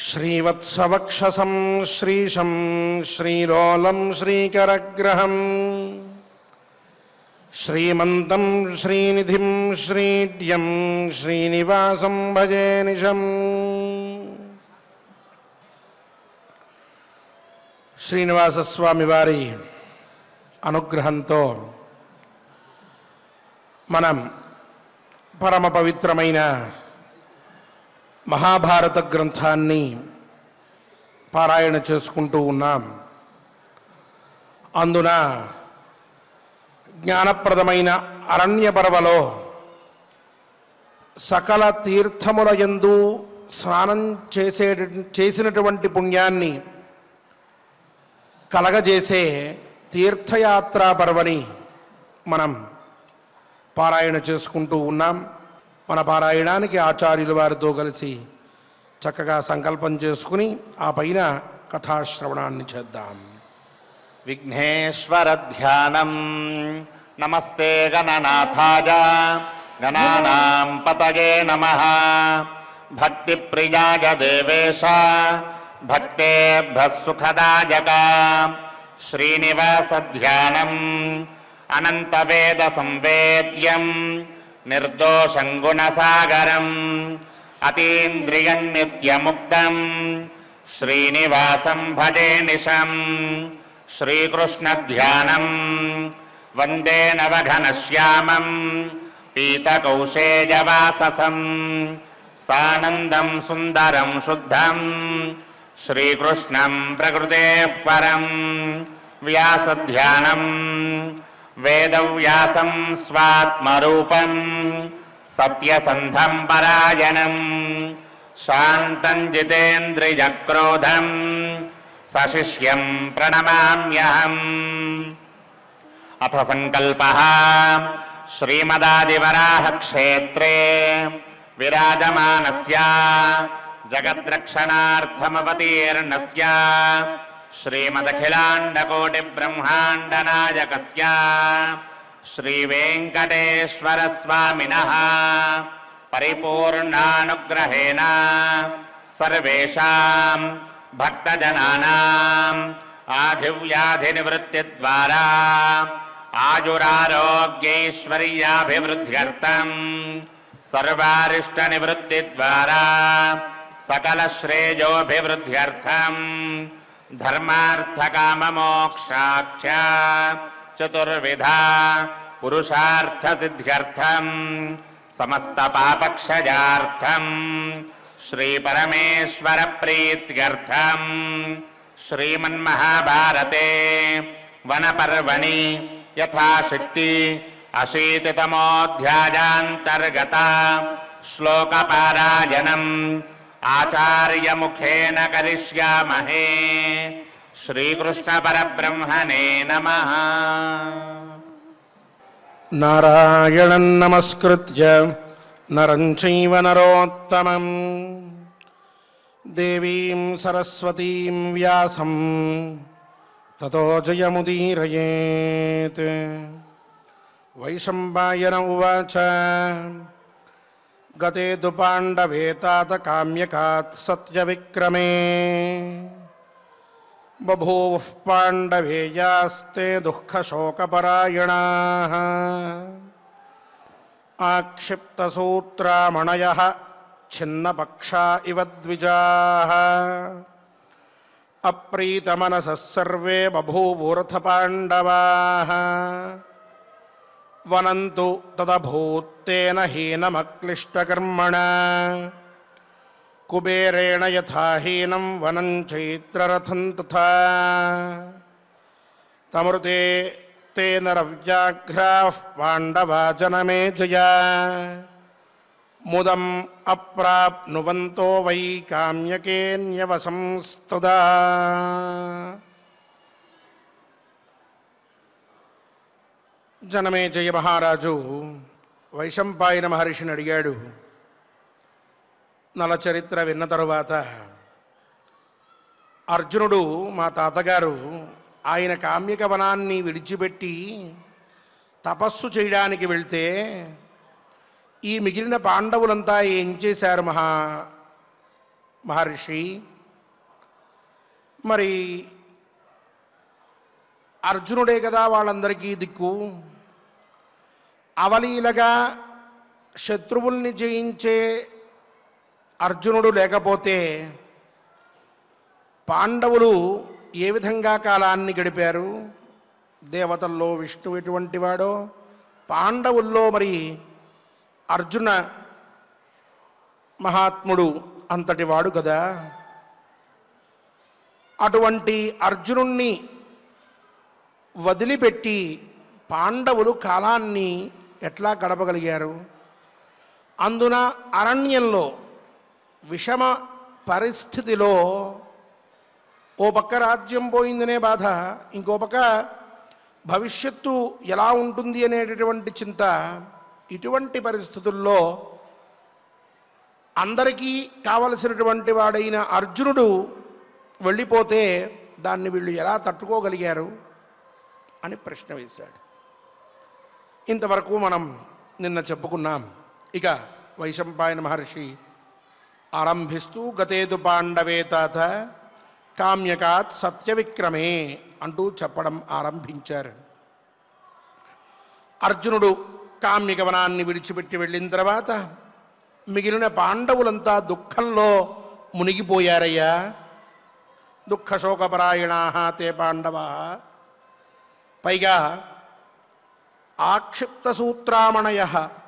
श्रीवत्सवक्षसं श्रीशं श्रीलोलं श्रीकरग्रहम् श्रीमन्तं श्रीनिधिं श्रीड्यं श्रीनिवासं भजे निशम् శ్రీనివాసస్వామి వారి అనుగ్రహంతో మనం పరమ పవిత్రమైన మహాభారత గ్రంథాన్ని పారాయణ చేసుకుంటూ ఉన్నాం అందున జ్ఞానప్రదమైన అరణ్య పర్వలో సకల తీర్థముల యందు స్నానం చేసే చేసినటువంటి పుణ్యాన్ని కలగజేసే తీర్థయాత్రా పర్వని మనం పారాయణ చేసుకుంటూ ఉన్నాం మన పారాయణానికి ఆచార్యుల వారితో కలిసి చక్కగా సంకల్పం చేసుకుని ఆ పైన కథాశ్రవణాన్ని చేద్దాం విఘ్నేశ్వరధ్యానం నమస్తే గణనాథాయ గణానాం పతగే నమ భక్తిప్రియాయ దేవేశ భక్తేభ్య సుఖదాయక శ్రీనివాసధ్యానం అనంతవేద సంవేద్యం నిర్దోషం గుణసాగరం అతీంద్రియం నిత్యముక్తం శ్రీనివాసం భజే నిశం శ్రీకృష్ణధ్యానం వందే నవఘనశ్యామం పీతకౌశేజవాససం సానందం సుందరం శుద్ధం శ్రీకృష్ణం ప్రకృతే పరం వ్యాసధ్యానం వేదవ్యాసం స్వాత్మరూపం సత్యసంధం పరాయణం శాంతం జితేంద్రియక్రోధం సశిష్యం ప్రణమామ్యహం అథ సంకల్ప శ్రీమదాదివరాహక్షేత్రే విరాజమానస్య జగద్రక్షణార్థమవతీర్ణస్య శ్రీమదఖిలాండకోటిబ్రహ్మాండనాయకస్య శ్రీవేంకటేశ్వరస్వామినः పరిపూర్ణానుగ్రహేణ సర్వేషాం భక్తజనానాం ఆధివ్యాధినివృత్తిద్వారా ఆయురారోగ్యైశ్వర్యాభివృద్ధ్యర్థం సర్వారిష్టనివృత్తిద్వారా సకలశ్రేయోభివృద్ధ్యర్థం ధర్మార్థకామమోక్షాఖ్య చతుర్విధా పురుషార్థసిద్ధ్యర్థం సమస్తపాపక్షయార్థం శ్రీపరమేశ్వర ప్రీత్యర్థం శ్రీమన్మహాభారతే వనపర్వణి యథాశక్తి అశీతితమోధ్యాయాంతర్గత శ్లోకపారాయణం ఆచార్యముఖేన కరిష్యామహే శ్రీకృష్ణ పరబ్రహ్మణే నమః నారాయణం నమస్కృత్య నరం చైవ నరోత్తమం దేవీం సరస్వతీం వ్యాసం తతో జయముదీరయేత్ వైశంపాయన ఉవాచ గతే తు పాండవే తాత కామ్యకాత్ సత్యవిక్రమే బభూవుః పాండవేయాస్తే దుఃఖశోకపరాయణాः ఆక్షిప్తసూత్రామణయः ఛిన్నపక్షా ఇవ ద్విజాः అప్రీతమనసः సర్వే బభూవూరథ పాండవాः వనంతు తదభూత్తేన హీనమక్లిష్టకర్మణ కుబేరేణ యథా హీనం వనం చైత్రరథం తథా తమృతే తేన రవ్యాఘ్రాః పాండవా జనమే జయ ముదం అప్రాప్నువంతో వై కామ్యకేన్యవసంస్తదా జనమే జయ మహారాజు వైశంపాయన మహర్షిని అడిగాడు నల చరిత్ర విన్న తరువాత అర్జునుడు మా తాతగారు ఆయన కామ్యక వనాన్ని విడిచిపెట్టి తపస్సు చేయడానికి వెళ్తే ఈ మిగిలిన పాండవులంతా ఏం చేశారు మహా మహర్షి మరి అర్జునుడే కదా వాళ్ళందరికీ దిక్కు అవలీలగా శత్రువుల్ని జయించే అర్జునుడు లేకపోతే పాండవులు ఏ విధంగా కాలాన్ని గడిపారు దేవతల్లో విష్ణు ఎటువంటి వాడో పాండవుల్లో మరి అర్జున మహాత్ముడు అంతటి వాడు కదా అటువంటి అర్జునుణ్ణి వదిలిపెట్టి పాండవులు కాలాన్ని ఎట్లా గడపగలిగారు అందున అరణ్యంలో విషమ పరిస్థితిలో ఓ పక్క రాజ్యం పోయిందనే బాధ ఇంకో పక్క భవిష్యత్తు ఎలా ఉంటుంది అనేటటువంటి చింత ఇటువంటి పరిస్థితుల్లో అందరికీ కావలసినటువంటి వాడైన అర్జునుడు వెళ్ళిపోతే దాన్ని వీళ్ళు ఎలా తట్టుకోగలిగారు అని ప్రశ్న వేశాడు ఇంతవరకు మనం నిన్న చెప్పుకున్నాం ఇక వైశంపాయన మహర్షి ఆరంభిస్తూ గతేదు పాండవే తాత కామ్యకాత్ సత్యవిక్రమే అంటూ చెప్పడం ఆరంభించారు అర్జునుడు కామ్యగమనాన్ని విడిచిపెట్టి వెళ్ళిన తర్వాత మిగిలిన పాండవులంతా దుఃఖంలో మునిగిపోయారయ్యా దుఃఖశోకపరాయణా తే పాండవా పైగా ఆక్షిప్త సూత్రామణయ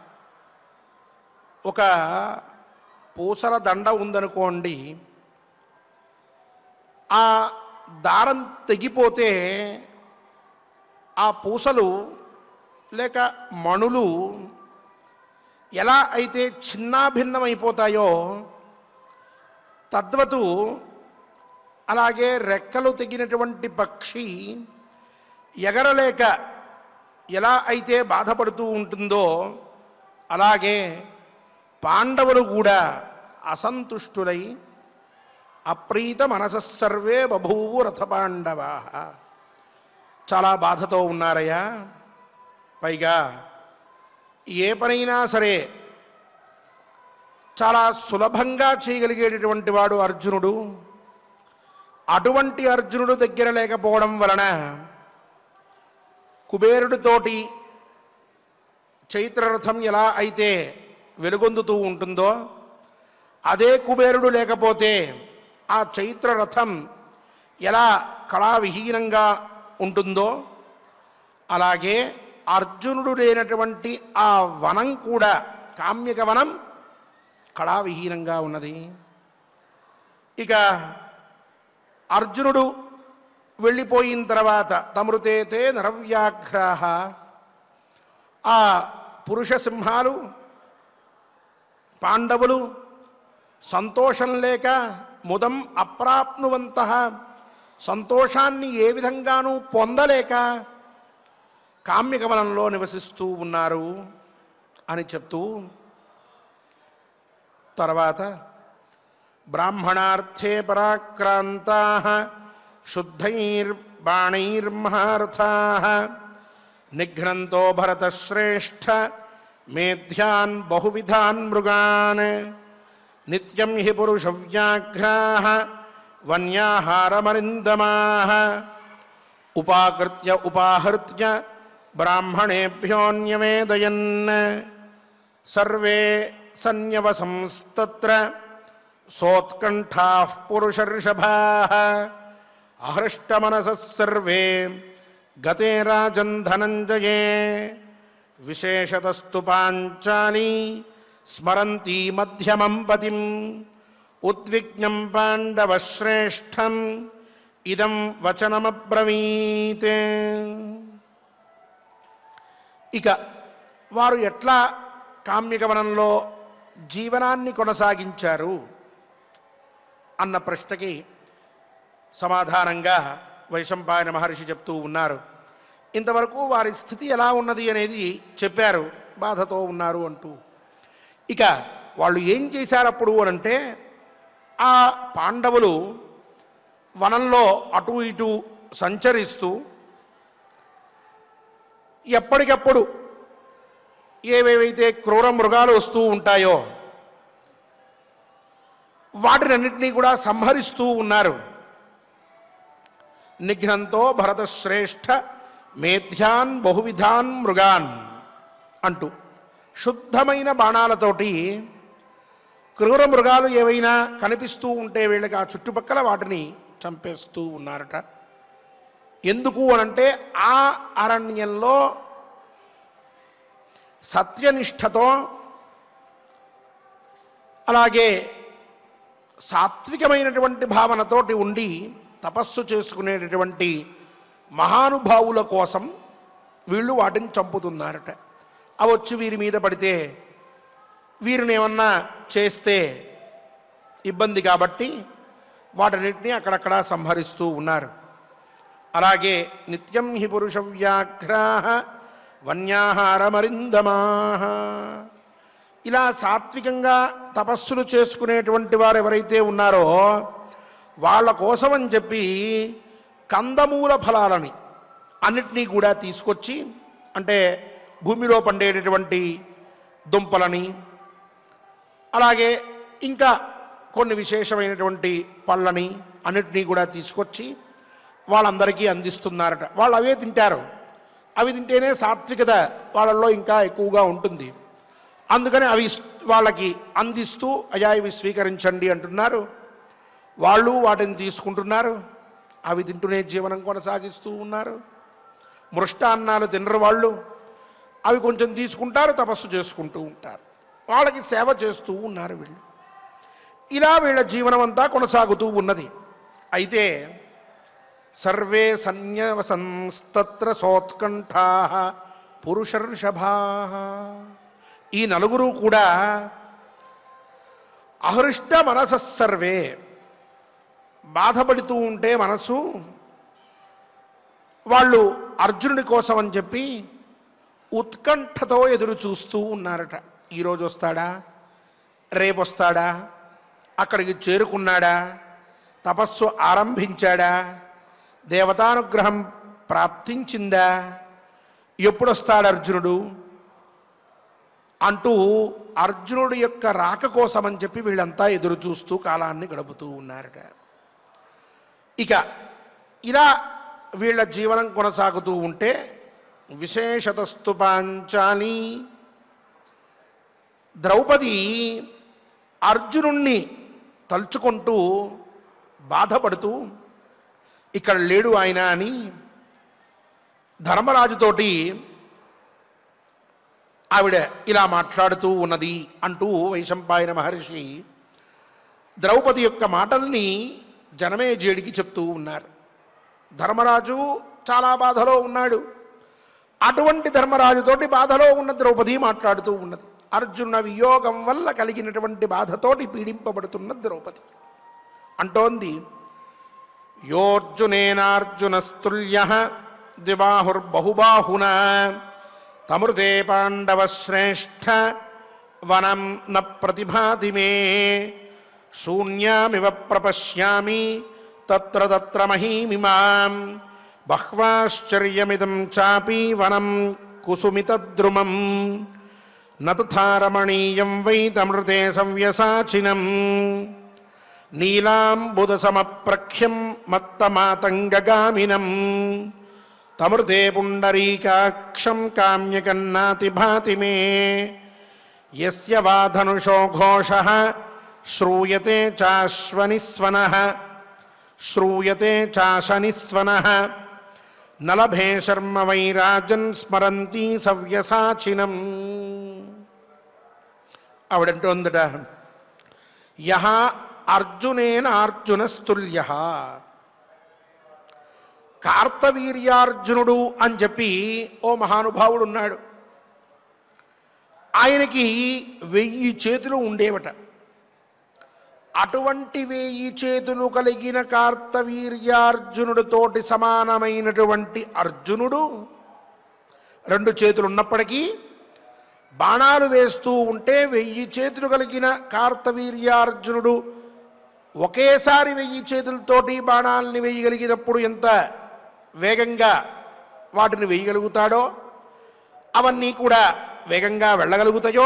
ఒక పూసల దండ ఉందనుకోండి ఆ దారం తెగిపోతే ఆ పూసలు లేక మణులు ఎలా అయితే చిన్నాభిన్నమైపోతాయో తద్వతు అలాగే రెక్కలు తెగినటువంటి పక్షి ఎగరలేక ఎలా అయితే బాధపడుతూ ఉంటుందో అలాగే పాండవులు కూడా అసంతుష్టులై అప్రీత మనసస్సర్వే బభూవు రథపాండవా చాలా బాధతో ఉన్నారయ్యా పైగా ఏ పనైనా సరే చాలా సులభంగా చేయగలిగేటటువంటి వాడు అర్జునుడు అటువంటి అర్జునుడు దగ్గర లేకపోవడం వలన కుబేరుడితోటి చైత్రరథం ఎలా అయితే వెలుగొందుతూ ఉంటుందో అదే కుబేరుడు లేకపోతే ఆ చైత్రరథం ఎలా కళావిహీనంగా ఉంటుందో అలాగే అర్జునుడు లేనటువంటి ఆ వనం కూడా కామ్యక వనం కళావిహీనంగా ఉన్నది ఇక అర్జునుడు వెళ్ళిపోయిన తర్వాత తమృతేతే నరవ్యాఘ్రాహ ఆ పురుష సింహాలు పాండవులు సంతోషం లేక ముదం అప్రాప్నువంత సంతోషాన్ని ఏ విధంగానూ పొందలేక కామ్యగమనంలో నివసిస్తూ ఉన్నారు అని చెప్తూ తర్వాత బ్రాహ్మణార్థే పరాక్రాంతా శుద్ధైర్బాణైర్మహారథా నిఘ్నంతో భరతశ్రేష్ఠ మేధ్యాన్ బహువిధాన్ మృగాన్ నిత్యం హి పురుషవ్యాఘ్రా వన్యాహారమరిందమా ఉపాకృత్య ఉపాహృత్య బ్రాహ్మణేభ్యోన్యవేదయన్ సర్వే సన్యవసంస్తత్ర సోత్కంఠా పురుషర్షభా అహృష్టమనసः సర్వే గతే రాజన్ ధనంజయే విశేషతస్తు పాంచాలి స్మరంతి మధ్యమం పతిం ఉద్విగ్నం పాండవశ్రేష్టం ఇదం వచనమబ్రవీత్ ఇక వారు ఎట్లా కామ్యగమనంలో జీవనాన్ని కొనసాగించారు అన్న ప్రశ్నకి సమాధానంగా వైశంపాయన మహర్షి చెప్తూ ఉన్నారు ఇంతవరకు వారి స్థితి ఎలా ఉన్నది అనేది చెప్పారు బాధతో ఉన్నారు అంటూ ఇక వాళ్ళు ఏం చేశారు అప్పుడు అనంటే ఆ పాండవులు వనంలో అటు ఇటు సంచరిస్తూ ఎప్పటికప్పుడు ఏవేవైతే క్రూర మృగాలు వస్తూ ఉంటాయో వాటినన్నింటినీ కూడా సంహరిస్తూ ఉన్నారు నిఘ్నంతో భరతశ్రేష్ఠ మేధ్యాన్ బహువిధాన్ మృగాన్ అంటూ శుద్ధమైన బాణాలతోటి క్రూర మృగాలు ఏవైనా కనిపిస్తూ ఉంటే వీళ్ళకి ఆ చుట్టుపక్కల వాటిని చంపేస్తూ ఉన్నారట ఎందుకు అనంటే ఆ అరణ్యంలో సత్యనిష్టతో అలాగే సాత్వికమైనటువంటి భావనతోటి ఉండి తపస్సు చేసుకునేటటువంటి మహానుభావుల కోసం వీళ్ళు వాటిని చంపుతున్నారట అవి వచ్చి వీరి మీద పడితే వీరిని ఏమన్నా చేస్తే ఇబ్బంది కాబట్టి వాటన్నిటినీ అక్కడక్కడ సంహరిస్తూ ఉన్నారు అలాగే నిత్యం హి పురుష వ్యాఘ్రా వన్యాహారమరిందమా ఇలా సాత్వికంగా తపస్సులు చేసుకునేటువంటి వారు ఎవరైతే ఉన్నారో వాళ్ళ కోసం అని చెప్పి కందమూల ఫలాలని అన్నిటినీ కూడా తీసుకొచ్చి అంటే భూమిలో పండేటటువంటి దుంపలని అలాగే ఇంకా కొన్ని విశేషమైనటువంటి పళ్ళని అన్నిటినీ కూడా తీసుకొచ్చి వాళ్ళందరికీ అందిస్తున్నారట వాళ్ళు అవే తింటారు అవి తింటేనే సాత్వికత వాళ్ళల్లో ఇంకా ఎక్కువగా ఉంటుంది అందుకని అవి ఇస్- వాళ్ళకి అందిస్తూ అయా ఇవి స్వీకరించండి అంటున్నారు వాళ్ళు వాటిని తీసుకుంటున్నారు అవి తింటూనే జీవనం కొనసాగిస్తూ ఉన్నారు మృష్టాన్నాలు తినరు వాళ్ళు అవి కొంచెం తీసుకుంటారు తపస్సు చేసుకుంటూ ఉంటారు వాళ్ళకి సేవ చేస్తూ ఉన్నారు వీళ్ళు ఇలా వీళ్ళ జీవనం అంతా కొనసాగుతూ ఉన్నది అయితే సర్వే సన్యవసంస్తత్ర సోత్కంఠా పురుషర్షభా ఈ నలుగురు కూడా అహృష్ట మనసస్సర్వే బాధపడుతూ ఉంటే మనసు వాళ్ళు అర్జునుడి కోసం అని చెప్పి ఉత్కంఠతో ఎదురు చూస్తూ ఉన్నారట ఈరోజు వస్తాడా రేపు వస్తాడా అక్కడికి చేరుకున్నాడా తపస్సు ఆరంభించాడా దేవతానుగ్రహం ప్రాప్తించిందా ఎప్పుడు వస్తాడు అర్జునుడు అంటూ అర్జునుడి యొక్క రాక కోసం అని చెప్పి వీళ్ళంతా ఎదురు చూస్తూ కాలాన్ని గడుపుతూ ఉన్నారట ఇక ఇలా వీళ్ళ జీవనం కొనసాగుతూ ఉంటే విశేషతస్తు పాంచాలి ద్రౌపది అర్జునుణ్ణి తలుచుకుంటూ బాధపడుతూ ఇక్కడ లేడు ఆయన అని ధర్మరాజుతోటి ఆవిడ ఇలా మాట్లాడుతూ ఉన్నది అంటూ వైశంపాయన మహర్షి ద్రౌపది యొక్క మాటల్ని జనమేజేడికి చెప్తూ ఉన్నారు ధర్మరాజు చాలా బాధలో ఉన్నాడు అటువంటి ధర్మరాజుతోటి బాధలో ఉన్న ద్రౌపది మాట్లాడుతూ ఉన్నది అర్జున వియోగం వల్ల కలిగినటువంటి బాధతోటి పీడింపబడుతున్న ద్రౌపది అంటోంది యోర్జునేనార్జునస్తుల్య ద్విబాహుర్బహుబాహున తమృతే పాండవశ్రేష్ఠ వనం న ప్రతిభాతి మే శూన్యామివ ప్రపశ్యామి తత్ర తత్ర మహీమిమాం బహ్వాశ్చర్యమిదం చాపి వనం కుసుమితద్రుమం నతథారమణీయం వై తమృతే సవ్యసాచినం నీలాంబుదసమప్రఖ్యం మత్తమాతంగగామినం తమృతే పుండరీకాక్షం కామ్యకన్నాతి భాతి మే యస్య వా ధనుషో ఘోష శ్రూయతే చాశ్వనిస్వనః శ్రూయతే చాశనిస్వనః నలభే శర్మ వై రాజన్ స్మరంతి సవ్యసాచినం ఆవిడంటోందట యహ అర్జునేన అర్జునస్తుల్య కార్తవీర్యార్జునుడు అని చెప్పి ఓ మహానుభావుడు ఉన్నాడు ఆయనకి వెయ్యి చేతులు ఉండేవట అటువంటి వెయ్యి చేతులు కలిగిన కార్తవీర్యార్జునుడితోటి సమానమైనటువంటి అర్జునుడు రెండు చేతులు ఉన్నప్పటికీ బాణాలు వేస్తూ ఉంటే వెయ్యి చేతులు కలిగిన కార్తవీర్యార్జునుడు ఒకేసారి వెయ్యి చేతులతోటి బాణాలని వేయగలిగినప్పుడు ఎంత వేగంగా వాటిని వేయగలుగుతాడో అవన్నీ కూడా వేగంగా వెళ్ళగలుగుతాయో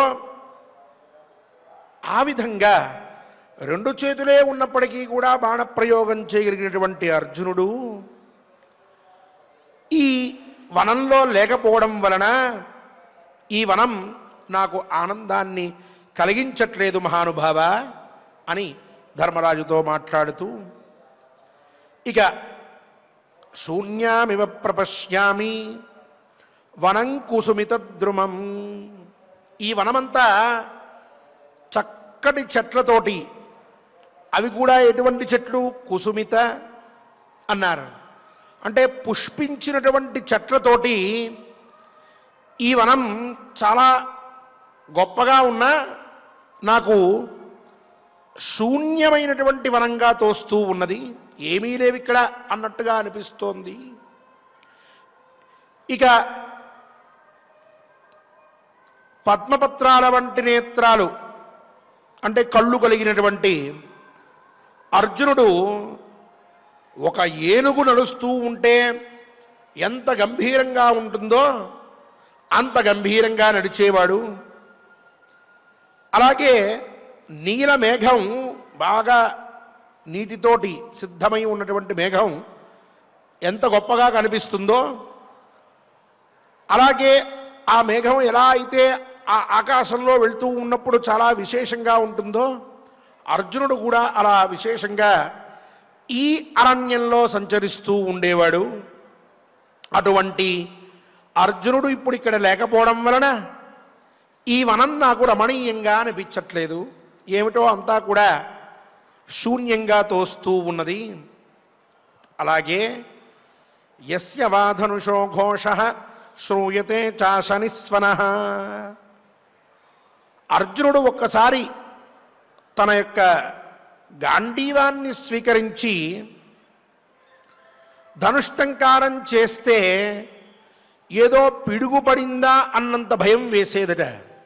ఆ విధంగా రెండు చేతులే ఉన్నప్పటికీ కూడా బాణప్రయోగం చేయగలిగినటువంటి అర్జునుడు వనంలో లేకపోవడం వలన ఈ వనం నాకు ఆనందాన్ని కలిగించట్లేదు మహానుభావ అని ధర్మరాజుతో మాట్లాడుతూ ఇక శూన్యామివ ప్రపశ్యామి వనం కుసుమిత ద్రుమం ఈ వనమంతా చక్కటి చెట్లతోటి అవి కూడా ఎటువంటి చెట్లు కుసుమిత అన్నారు అంటే పుష్పించినటువంటి చెట్లతోటి ఈ వనం చాలా గొప్పగా ఉన్నా నాకు శూన్యమైనటువంటి వనంగా తోస్తూ ఉన్నది ఏమీ లేవు ఇక్కడ అన్నట్టుగా అనిపిస్తోంది ఇక పద్మపత్రాల వంటి నేత్రాలు అంటే కళ్ళు కలిగినటువంటి అర్జునుడు ఒక ఏనుగు నడుస్తూ ఉంటే ఎంత గంభీరంగా ఉంటుందో అంత గంభీరంగా నడిచేవాడు అలాగే నీల మేఘం బాగా నీటితోటి సిద్ధమై ఉన్నటువంటి మేఘం ఎంత గొప్పగా కనిపిస్తుందో అలాగే ఆ మేఘం ఎలా అయితే ఆ ఆకాశంలో వెళ్తూ ఉన్నప్పుడు చాలా విశేషంగా ఉంటుందో అర్జునుడు కూడా అలా విశేషంగా ఈ అరణ్యంలో సంచరిస్తూ ఉండేవాడు అటువంటి అర్జునుడు ఇప్పుడు ఇక్కడ లేకపోవడం వలన ఈ వనం నాకు రమణీయంగా అనిపించట్లేదు ఏమిటో అంతా కూడా శూన్యంగా తోస్తూ ఉన్నది అలాగే యస్య వాధనుషో ఘోష శ్రూయతే చాశనిస్వన అర్జునుడు ఒక్కసారి తన యొక్క గాంధీవాన్ని స్వీకరించి ధనుష్టంకారం చేస్తే ఏదో పిడుగుపడిందా అన్నంత భయం వేసేదట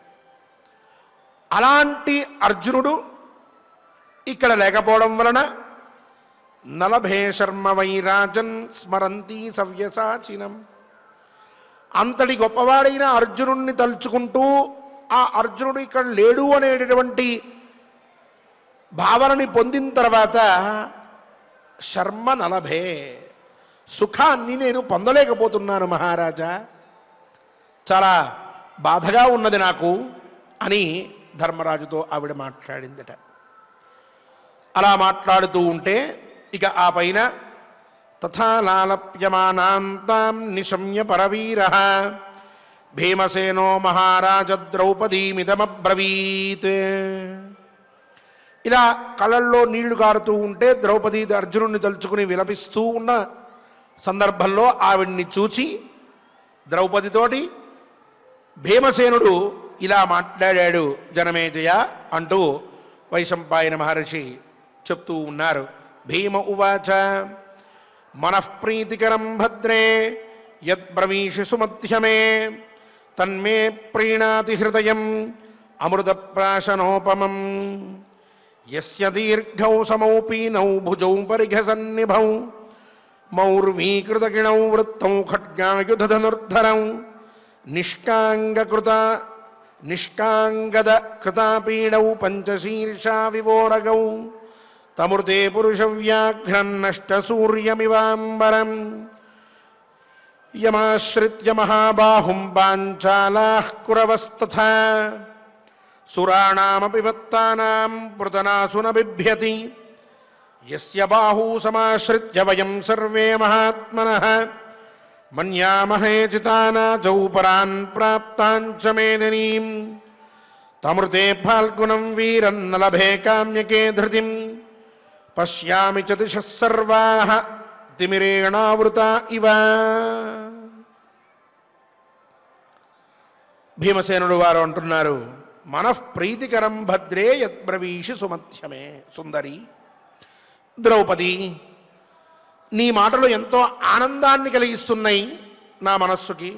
అలాంటి అర్జునుడు ఇక్కడ లేకపోవడం వలన నలభే శర్మ వైరాజన్ స్మరంతి సవ్యసాచినం అంతటి గొప్పవాడైన అర్జునుణ్ణి తలుచుకుంటూ ఆ అర్జునుడు ఇక్కడ లేడు అనేటటువంటి భావనని పొందిన తర్వాత శర్మ నలభే సుఖాన్ని నేను పొందలేకపోతున్నాను మహారాజా చాలా బాధగా ఉన్నది నాకు అని ధర్మరాజుతో ఆవిడ మాట్లాడిందట అలా మాట్లాడుతూ ఉంటే ఇక ఆ పైన తథా లాలప్యమానాంతాం నిశమ్య పరవీర భీమసేనో మహారాజ ద్రౌపదీమిదమబ్రవీత్ ఇలా కళ్ళల్లో నీళ్లు కారుతూ ఉంటే ద్రౌపది అర్జునుడిని తలుచుకుని విలపిస్తూ ఉన్న సందర్భంలో ఆవిడ్ని చూచి ద్రౌపదితోటి భీమసేనుడు ఇలా మాట్లాడాడు జనమేజయ అంటూ వైశంపాయన మహర్షి చెప్తూ ఉన్నారు భీమ ఉవాచ మనఃప్రీతికరం భద్రే యద్బ్రవీషి సుమధ్యమే తన్మే ప్రీణాతి హృదయం అమృతప్రాశనోపమం యస్య దీర్ఘౌ సమౌ పీనౌ భుజౌ పరిఘసన్నిభౌ మౌర్వీకృతగిణౌ వృత్తౌ ఖడ్గాయుధనుర్ధరం నిష్కాంగకృత నిష్కాంగద కృతాపీడౌ పంచశీర్షా వివోరగౌ తమృతే పురుషవ్యాఘ్రన్నష్టసూర్యమివాంబరం యమాశ్రిత్య మహాబాహుం పాంచాలాః కురవస్తథా సురాణామపి మత్తానాం పృతనాసు న బిభ్యతి యస్య బాహూ సమాశ్రిత్య వయం సర్వే మహాత్మనః మన్యామహే చితానాచౌ పరాన్ ప్రాప్తాంచ మేదినీం తమృతే ఫాల్గుణం వీరన్నలభే కామ్యకే ధృతిం పశ్యామి చ దిశः సర్వాः తిమిరేణావృత ఇవ భీమసేనుడు వారు అంటున్నారు మనఃప్రీతికరం భద్రే యద్బ్రవీషి సుమధ్యమే సుందరి ద్రౌపది నీ మాటలు ఎంతో ఆనందాన్ని కలిగిస్తున్నాయి నా మనస్సుకి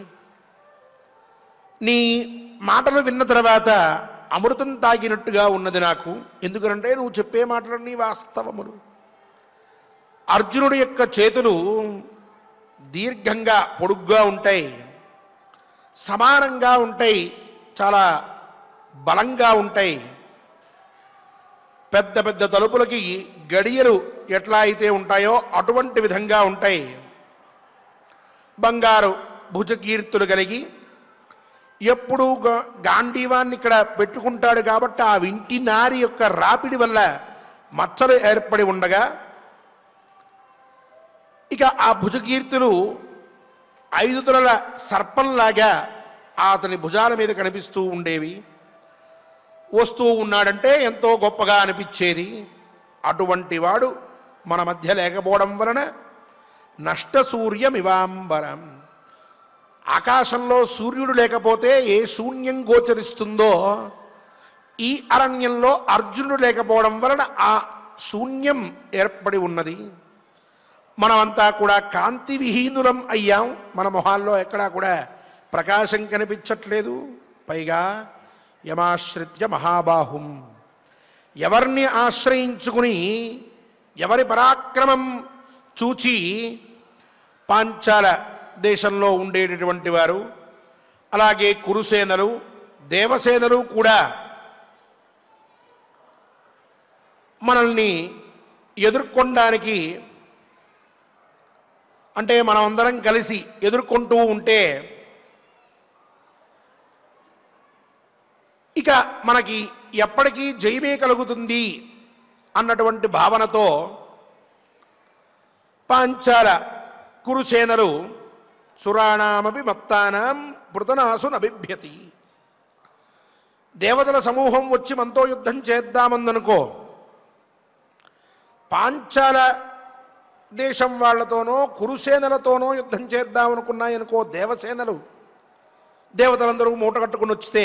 నీ మాటలు విన్న తర్వాత అమృతం తాగినట్టుగా ఉన్నది నాకు ఎందుకంటే నువ్వు చెప్పే మాటలన్నీ వాస్తవములు అర్జునుడి యొక్క చేతులు దీర్ఘంగా పొడుగ్గా ఉంటాయి సమానంగా ఉంటాయి చాలా బలంగా ఉంటాయి పెద్ద పెద్ద తలుపులకి గడియలు ఎట్లా అయితే ఉంటాయో అటువంటి విధంగా ఉంటాయి బంగారు భుజకీర్తులు కలిగి ఎప్పుడు గా- గాంధీవాన్ని ఇక్కడ పెట్టుకుంటాడు కాబట్టి ఆ ఇంటి నారి యొక్క రాపిడి వల్ల మచ్చలు ఏర్పడి ఉండగా ఇక ఆ భుజకీర్తులు ఐదు తొలల సర్పంలాగా అతని భుజాల మీద కనిపిస్తూ ఉండేవి వస్తూ ఉన్నాడంటే ఎంతో గొప్పగా అనిపించేది అటువంటి వాడు మన మధ్య లేకపోవడం వలన నష్ట సూర్యమివాంబరం ఆకాశంలో సూర్యుడు లేకపోతే ఏ శూన్యం గోచరిస్తుందో ఈ అరణ్యంలో అర్జునుడు లేకపోవడం వలన ఆ శూన్యం ఏర్పడి ఉన్నది మనమంతా కూడా కాంతి విహీనులం అయ్యాం మన మొహాల్లో ఎక్కడా కూడా ప్రకాశం కనిపించట్లేదు పైగా యమాశ్రిత్య మహాబాహుం ఎవరిని ఆశ్రయించుకుని ఎవరి పరాక్రమం చూచి పాంచాల దేశంలో ఉండేటటువంటి వారు అలాగే కురుసేనలు దేవసేనలు కూడా మనల్ని ఎదుర్కొనడానికి అంటే మనం అందరం కలిసి ఎదుర్కొంటూ ఉంటే ఇక మనకి ఎప్పటికీ జయమే కలుగుతుంది అన్నటువంటి భావనతో పాంచాల కురుసేనలు సురాణామపి మత్తానాం పృతనాసు నబిభ్యతి దేవతల సమూహం వచ్చి మనతో యుద్ధం చేద్దామందనుకో పాంచాల దేశం వాళ్ళతోనో కురుసేనలతోనో యుద్ధం చేద్దామనుకున్నాయనుకో దేవసేనలు దేవతలందరూ మూట కట్టుకుని వచ్చితే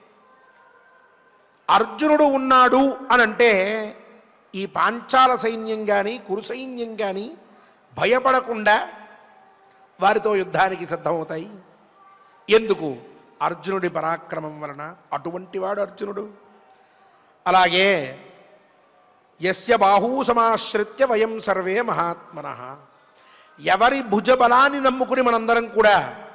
అర్జునుడు ఉన్నాడు అని అంటే ఈ పాంచాల సైన్యం కానీ కురు సైన్యం కానీ భయపడకుండా వారితో యుద్ధానికి సిద్ధమవుతాయి ఎందుకు అర్జునుడి పరాక్రమం వలన అటువంటి వాడు అర్జునుడు అలాగే యస్య బాహూ సమాశ్రిత్య వయం సర్వే మహాత్మన ఎవరి భుజబలాన్ని నమ్ముకుని మనందరం కూడా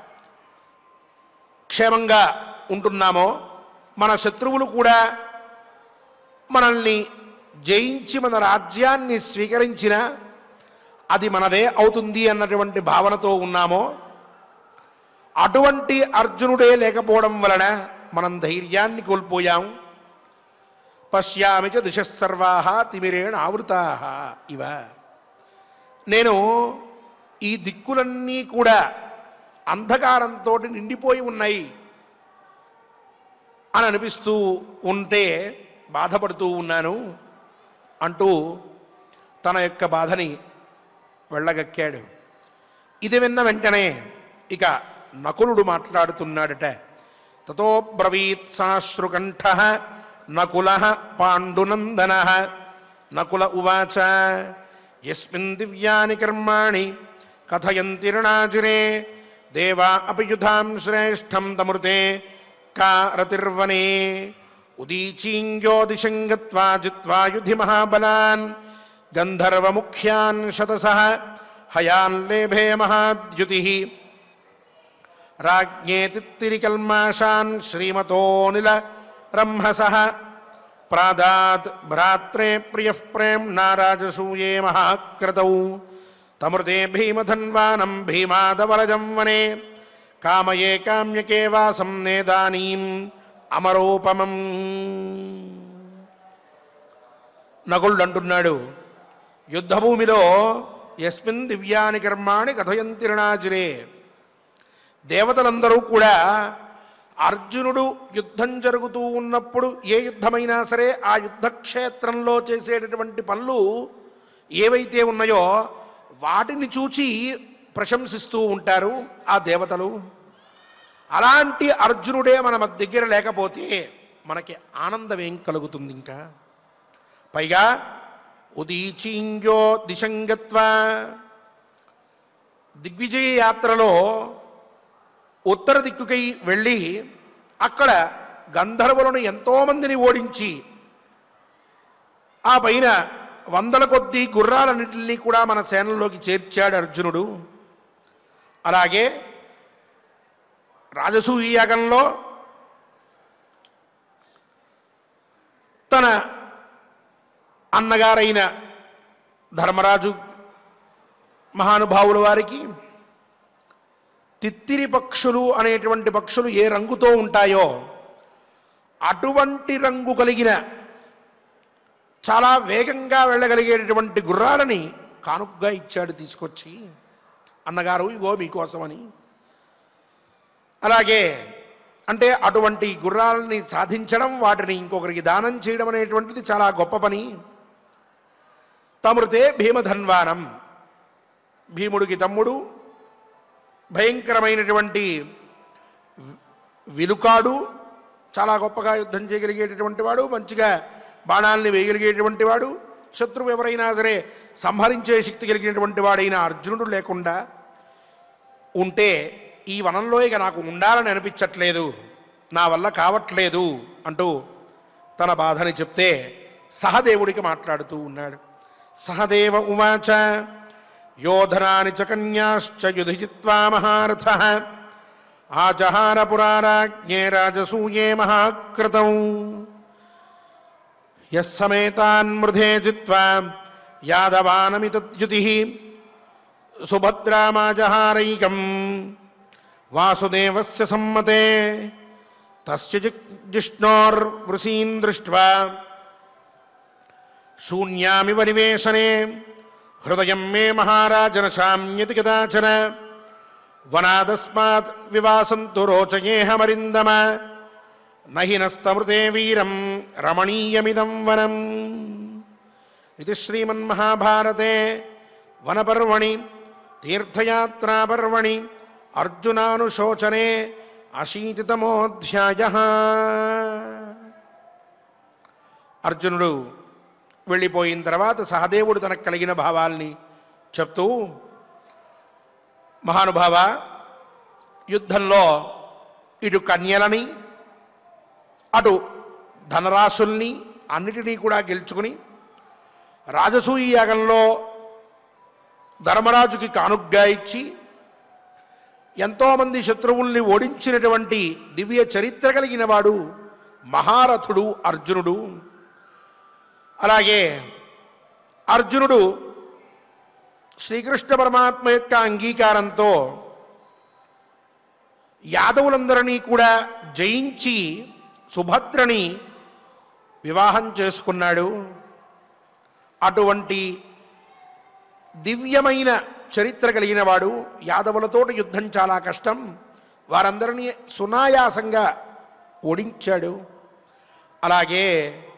క్షేమంగా ఉంటున్నామో మన శత్రువులు కూడా మనల్ని జయించి మన రాజ్యాన్ని స్వీకరించిన అది మనదే అవుతుంది అన్నటువంటి భావనతో ఉన్నామో అటువంటి అర్జునుడే లేకపోవడం వలన మనం ధైర్యాన్ని కోల్పోయాం పశ్యామి చ దిశస్సర్వా తిమిరేణ ఆవృతా ఇవ నేను ఈ దిక్కులన్నీ కూడా అంధకారంతో నిండిపోయి ఉన్నాయి అని అనిపిస్తూ ఉంటే బాధపడుతూ ఉన్నాను అంటూ తన యొక్క బాధని వెళ్ళగక్కాడు ఇది విన్న వెంటనే ఇక నకులుడు మాట్లాడుతున్నాడట తతో బ్రవీత్ సాశ్రుకంఠ నకుల పాండునందన నకుల ఉవాచ యస్మిన్ దివ్యాని కర్మాణి కథయంతి రణాజిరే దేవా అపి యుధాం శ్రేష్టం తమృతే కా రతిర్వనే ఉదీచీంగ్యో దిశం గత్వా జిత్వా యుధి మహాబలాన్ గంధర్వముఖ్యాన్ శతసః హయాన్ లేభే మహాద్యుతి రాజ్ఞే తిత్తిరికల్మాషాన్ శ్రీమతో నిల రంహస ప్రాదాత్ భ్రాత్రే ప్రియ ప్రేమ్నా రాజసూయే మహాక్రతౌ తమృతే భీమధన్వానం భీమాదవరజం వనే కామయే కామ్యకే వాసం నేదానీం అమరోపమం నగుళ్ళు అంటున్నాడు యుద్ధభూమిలో యస్మిన్ దివ్యాని కర్మాణి కథయంతి రణాజిరే దేవతలందరూ కూడా అర్జునుడు యుద్ధం జరుగుతూ ఉన్నప్పుడు ఏ యుద్ధమైనా సరే ఆ యుద్ధక్షేత్రంలో చేసేటటువంటి పనులు ఏవైతే ఉన్నాయో వాటిని చూచి ప్రశంసిస్తూ ఉంటారు ఆ దేవతలు అలాంటి అర్జునుడే మన మధ్య దగ్గర లేకపోతే మనకి ఆనందం ఏం కలుగుతుంది ఇంకా పైగా ఉదీచీంగ్యో దిశంగత్వ దిగ్విజయ యాత్రలో ఉత్తర దిక్కుకై వెళ్ళి అక్కడ గంధర్వులను ఎంతోమందిని ఓడించి ఆ పైన వందల కొద్దీ గుర్రాలన్నింటినీ కూడా మన సేనలోకి చేర్చాడు అర్జునుడు అలాగే రాజసూయ యాగంలో తన అన్నగారైన ధర్మరాజు మహానుభావుల వారికి తిత్తిరి పక్షులు అనేటువంటి పక్షులు ఏ రంగుతో ఉంటాయో అటువంటి రంగు కలిగిన చాలా వేగంగా వెళ్ళగలిగేటటువంటి గుర్రాలని కానుగ్గా ఇచ్చాడు తీసుకొచ్చి అన్నగారు ఇగో మీకోసమని అలాగే అంటే అటువంటి గుర్రాలని సాధించడం వాటిని ఇంకొకరికి దానం చేయడం అనేటువంటిది చాలా గొప్ప పని తమృతే భీమధన్వానం భీముడికి తమ్ముడు భయంకరమైనటువంటి వి- విలుకాడు చాలా గొప్పగా యుద్ధం చేయగలిగేటటువంటి వాడు మంచిగా బాణాలని వేయగలిగేటువంటి వాడు శత్రువు ఎవరైనా సరే సంహరించే శక్తి కలిగినటువంటి వాడైన అర్జునుడు లేకుండా ఉంటే ఈ వనంలో ఇక నాకు ఉండాలని అనిపించట్లేదు నా వల్ల కావట్లేదు అంటూ తన బాధని చెప్తే సహదేవుడికి మాట్లాడుతూ ఉన్నాడు సహదేవ ఉవాచ యోధనాని చ కన్యాశ్చ యుధి చిత్వా మహారథ ఆజహార పురారాజ్ఞే రాజసూయే మహాకృతం యస్సమేతాన్ మృధే చిత్వా యాదవానమితద్యుతి సుభద్రామాజహారైకం వాసుదేవస్య సమ్మతే తస్య జి- జిష్ణోర్వృసీన్ దృష్ట్వా శూన్యామివ నివేశనే హృదయం మే మహారాజన శామ్యతి కదాచన వనాదస్మాత్ వివాసంతు రోచయేహమరిందమ నహినస్తమృతే వీరం రమణీయమిదం వనం ఇది శ్రీమన్మహాభారతే వనపర్వణి తీర్థయాత్రాపర్వణి అర్జునానుశోచనే అశీతితమోధ్యాయ అర్జునుడు వెళ్ళిపోయిన తర్వాత సహదేవుడు తనకు కలిగిన భావాల్ని చెప్తూ మహానుభావ యుద్ధంలో ఇటు కన్యలని అటు ధనరాశుల్ని అన్నిటినీ కూడా గెలుచుకుని రాజసూయి యాగంలో ధర్మరాజుకి కానుగ్గా ఇచ్చి ఎంతోమంది శత్రువుల్ని ఓడించినటువంటి దివ్య చరిత్ర కలిగిన వాడు మహారథుడు అర్జునుడు అలాగే అర్జునుడు శ్రీకృష్ణ పరమాత్మ యొక్క అంగీకారంతో యాదవులందరినీ కూడా జయించి సుభద్రని వివాహం చేసుకున్నాడు అటువంటి దివ్యమైన చరిత్ర కలిగిన వాడు యాదవులతోటి యుద్ధం చాలా కష్టం వారందరినీ సునాయాసంగా ఓడించాడు అలాగే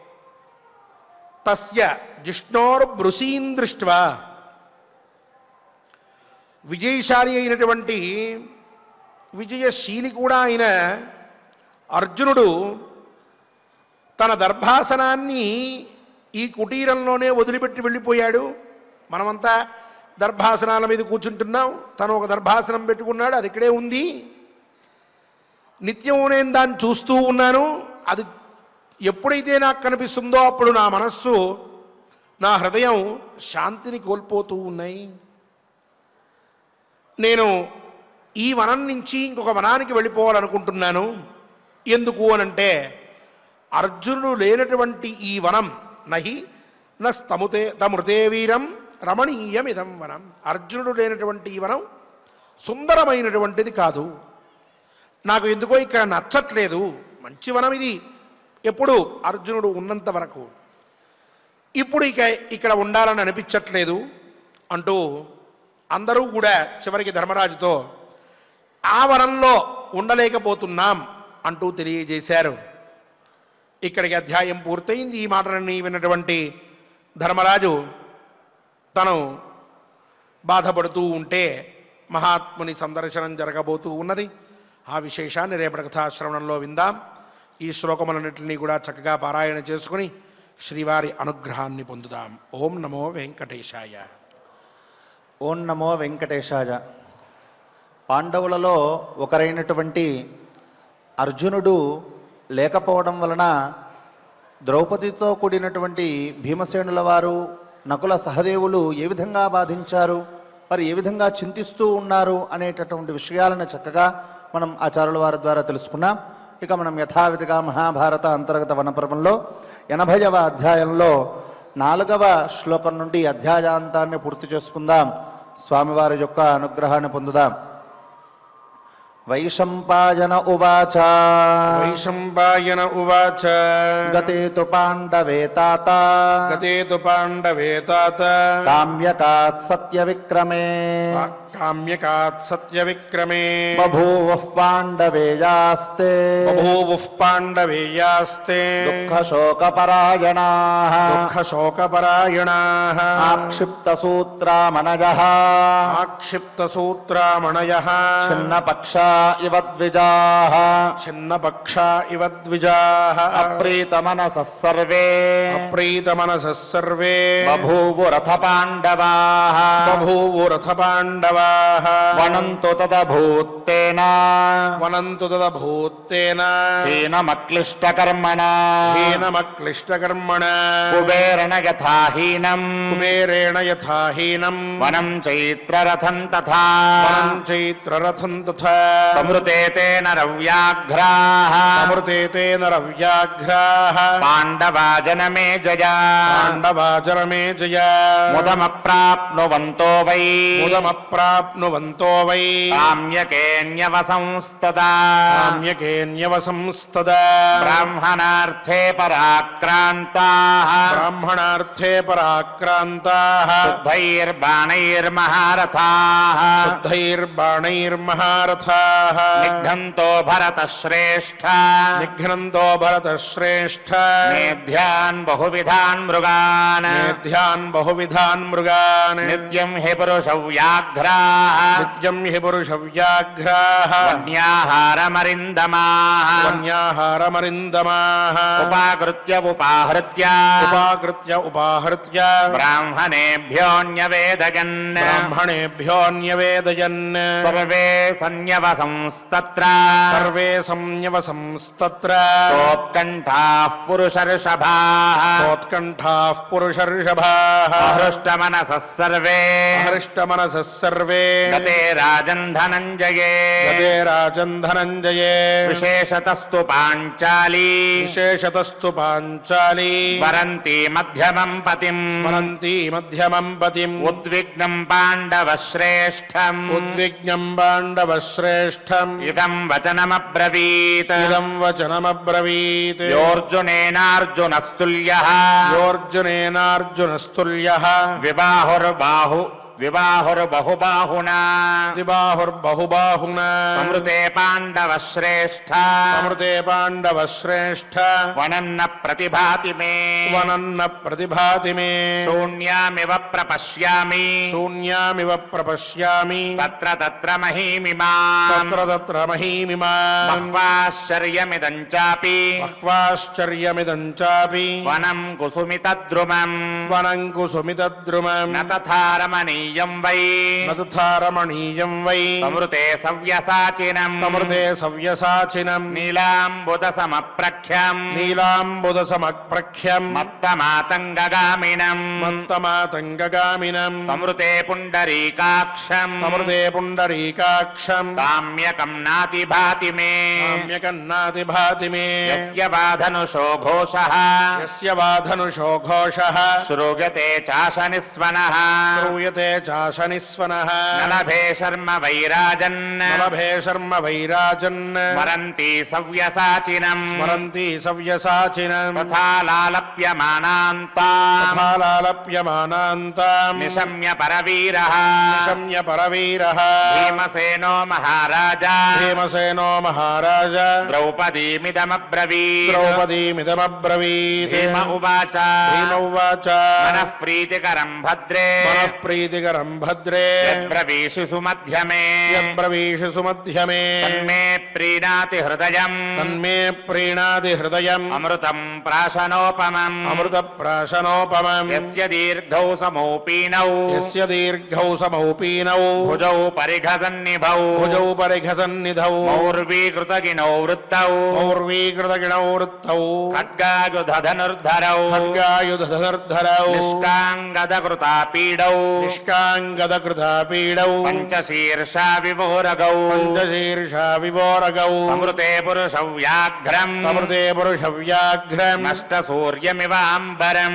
తస్య జిష్ణోర్భృసీన్ దృష్ట్వా విజయశాలి అయినటువంటి విజయశీలి కూడా అయిన అర్జునుడు తన దర్భాసనాన్ని ఈ కుటీరంలోనే వదిలిపెట్టి వెళ్ళిపోయాడు మనమంతా దర్భాసనాల మీద కూర్చుంటున్నాం తను ఒక దర్భాసనం పెట్టుకున్నాడు అది ఇక్కడే ఉంది నిత్యం నేను దాన్ని చూస్తూ ఉన్నాను అది ఎప్పుడైతే నాకు కనిపిస్తుందో అప్పుడు నా మనస్సు నా హృదయం శాంతిని కోల్పోతూ ఉన్నాయి నేను ఈ వనం నుంచి ఇంకొక వనానికి వెళ్ళిపోవాలనుకుంటున్నాను ఎందుకు అనంటే అర్జునుడు లేనటువంటి ఈ వనం నహి నస్తముతే తమృతే వీరం రమణీయమిదం వనం అర్జునుడు లేనటువంటి ఈ వనం సుందరమైనటువంటిది కాదు నాకు ఎందుకో ఇక్కడ నచ్చట్లేదు మంచి వనం ఇది ఎప్పుడు అర్జునుడు ఉన్నంత వరకు ఇప్పుడు ఇక ఇక్కడ ఉండాలని అనిపించట్లేదు అంటూ అందరూ కూడా చివరికి ధర్మరాజుతో ఆ వనంలో ఉండలేకపోతున్నాం అంటూ తెలియజేశారు ఇక్కడికి అధ్యాయం పూర్తయింది ఈ మాటలన్నీ విన్నటువంటి ధర్మరాజు తను బాధపడుతూ ఉంటే మహాత్ముని సందర్శనం జరగబోతూ ఉన్నది ఆ విశేషాన్ని రేపటి కథాశ్రవణంలో విందాం ఈ శ్లోకములన్నింటినీ కూడా చక్కగా పారాయణ చేసుకుని శ్రీవారి అనుగ్రహాన్ని పొందుదాం ఓం నమో వెంకటేశాయ ఓం నమో వెంకటేశాయ పాండవులలో ఒకరైనటువంటి అర్జునుడు లేకపోవడం వలన ద్రౌపదితో కూడినటువంటి భీమసేనుల వారు నకుల సహదేవులు ఏ విధంగా బాధించారు వారు ఏ విధంగా చింతిస్తూ ఉన్నారు అనేటటువంటి విషయాలను చక్కగా మనం ఆచార్యుల వారి ద్వారా తెలుసుకున్నాం ఇక మనం యథావిధిగా మహాభారత అంతర్గత వనపర్వంలో ఎనభైవ అధ్యాయంలో నాలుగవ శ్లోకం నుండి అధ్యాయాంతాన్ని పూర్తి చేసుకుందాం స్వామివారి యొక్క అనుగ్రహాన్ని పొందుదాం వైశంపాయన ఉవాచ వైశంపాయన ఉవాచ గతే తు పాండవే తాత గతే తు పాండవే తాత కామ్యకాత్ సత్య విక్రమే కామ్యకాత్ సత్యవిక్రమే బభూవ పాండవేయాస్తే బభూవుః పాండవేయాస్తే దుఃఖ శోక పరాయణా దుఃఖశోకపరాయణాः ఆక్షిప్త సూత్రామనయ ఆక్షిప్తసూత్రామణయः చిన్న పక్ష ఇవ ద్విజా ఛిన్నపక్షా ఇవ ద్విజాः అప్రీతమనస సర్వే అప్రీతమనసः సర్వే బభూవు రథ పాండవా బభూవురథపాండవాः వనంతు తదభూత్తేన వనంతు తదభూత్తేన హీనమక్లిష్టకర్మణ హీనమక్లిష్టకర్మణ కుబేరణ యథాహీనం కుబేరేణ యథాహీనం వనం చైత్రరథం తథా వనం చైత్రరథం తథా సమృతే తేన రవ్యాఘ్రాః అమృతే తేన రవ్యాఘ్రాः పాండవా జనమే జయా పాండవాచరమే జయ ముదమప్రాప్నువంతో వై ముదమప్రాప్నువంతో వై కామ్యకేన్యవసంస్తదా కామ్యకేన్యవసంస్తదా బ్రాహ్మణార్థే పరాక్రాంతాః బ్రాహ్మణార్థే పరాక్రాంతాः శుద్ధైర్బాణైర్మహారథాः శుద్ధైర్బాణైర్మహారథాः నిఘ్నంతో భరతశ్రేష్ఠ నిఘ్నంతో భరతశ్రేష్ఠ మేధ్యాన్ బహువిధాన్ మృగాన్ మేధ్యాన్ బహువిధాన్ మృగాన్ నిత్యం హి పురుషవ్యాఘ్రాः నిత్యం హి పురుషవ్యాఘ్రాः వన్యాహారమరిందమాः వన్యాహారమరిందమాः ఉపాకృత్య ఉపాహృత్య ఉపాకృత్య ఉపాహృత్య బ్రాహ్మణేభ్యోऽన్యవేదయన్ బ్రాహ్మణేభ్యోऽన్యవేదయన్ సర్వే సన్యవసంస్తత్ర సర్వే సంయవసంస్తత్ర సోత్కంఠాః పురుషర్షభాः సోత్కంఠాः పురుషర్షభాः అహృష్టమనసः సర్వే హృష్టమనసः సర్వే గతే రాజన్ ధనంజయే గతే రాజన్ ధనంజయే విశేషతస్తు పాంచాలి విశేషతస్తు పాంచాలి వరంతి మధ్యమం పతిం స్మరంతి మధ్యమం పతిం ఉద్విగ్నం పాండవ శ్రేష్టం ఉద్విగ్నం పాండవశ్రేష్టం ఇదం వచనమబ్రవీత్ ఇదం వచనమబ్రవీత్ యోర్జునేనార్జునస్తుల్య యోర్జునేనార్జునస్తుల్యః విబాహుర్బాహు విబాహుర్బహుబాహునా దిబాహుర్బహుబాహునా సమృతే పాండవ శ్రేష్ఠ అమృతే పాండవశ్రేష్ఠ వనన్న ప్రతిభాతి మే వనన్న ప్రతిభాతి మే శూన్యామివ ప్రపశ్యామి శూన్యామివ ప్రపశ్యామి తత్ర తత్ర మహీమిమా తత్ర తత్ర మహీమిమాన్ బహ్వాశ్చర్యమిదం చాపి బహ్వాశ్చర్యమిదం చాపి వనం కుసుమితద్రుమం వనం కుసుమితద్రుమం న తథా రమణీయం వై నతుథారమణీయం వై సమృతే సవ్యసాచినం అమృతే సవ్యసాచినం నీలాంబుద సమప్రఖ్యం నీలాంబుద సమప్రఖ్యం మత్తమాతంగగామినం మంతమాతంగగామినం సమృతే పుండరీకాక్షం అమృతే పుండరీకాక్షం కామ్యకం నాతిభాతి మే కామ్యకన్నాతి భాతి మే యస్య బాధనుషో ఘోషః యస్య వాధనుషో ఘోషః శ్రూయతే చాశనిస్వనః శ్రూయతే చాశనిస్వనః నలభే శర్మ వైరాజన్ నలభే శర్మ వైరాజన్ స్మరంతి సవ్యసాచినం స్మరంతి సవ్యసాచినం తథా లాలప్యమానాంతా తథాలాలప్యమానాంతాం నిశమ్య పరవీరః నిశమ్య పరవీరః భీమసేనో మహారాజా భీమసేనో మహారాజ ద్రౌపదీమిదమబ్రవీత్ ద్రౌపదీమిదమబ్రవీత్ భీమ ఉవాచ భీమ ఉవాచ మనః ప్రీతికరం భద్రే మనః ప్రీతికరం భద్రే యద్బ్రవీషి సుమధ్యమే యబ్రవీషు సుమధ్యమే తన్మే ప్రీణాతి హృదయం తన్మే ప్రీణాది హృదయం అమృతం ప్రాశనోపమం అమృత ప్రాశనోపమం యస్య దీర్ఘౌ సమౌపీనౌ యస్య దీర్ఘౌ సమౌపీనౌ భుజౌ పరిఘసన్నిభౌ భుజౌ పరిఘసన్నిధౌ మౌర్వీకృతగినౌ వృత్తౌ పౌర్వీకృతగిణౌ వృత్తౌ ఖడ్గాయుధనుర్ధరౌ ఖడ్గాయుధధర్ధరౌ నిష్కాంగదకృతా పీడౌ నిష్క పంకాంగదకృతాపీడౌ పంచశీర్షా వివోరగౌ పంచశీర్షా వివోరగౌ సమృతే పురుష వ్యాఘ్రం సమృతే పురుషవ్యాఘ్రం నష్ట సూర్యమివాంబరం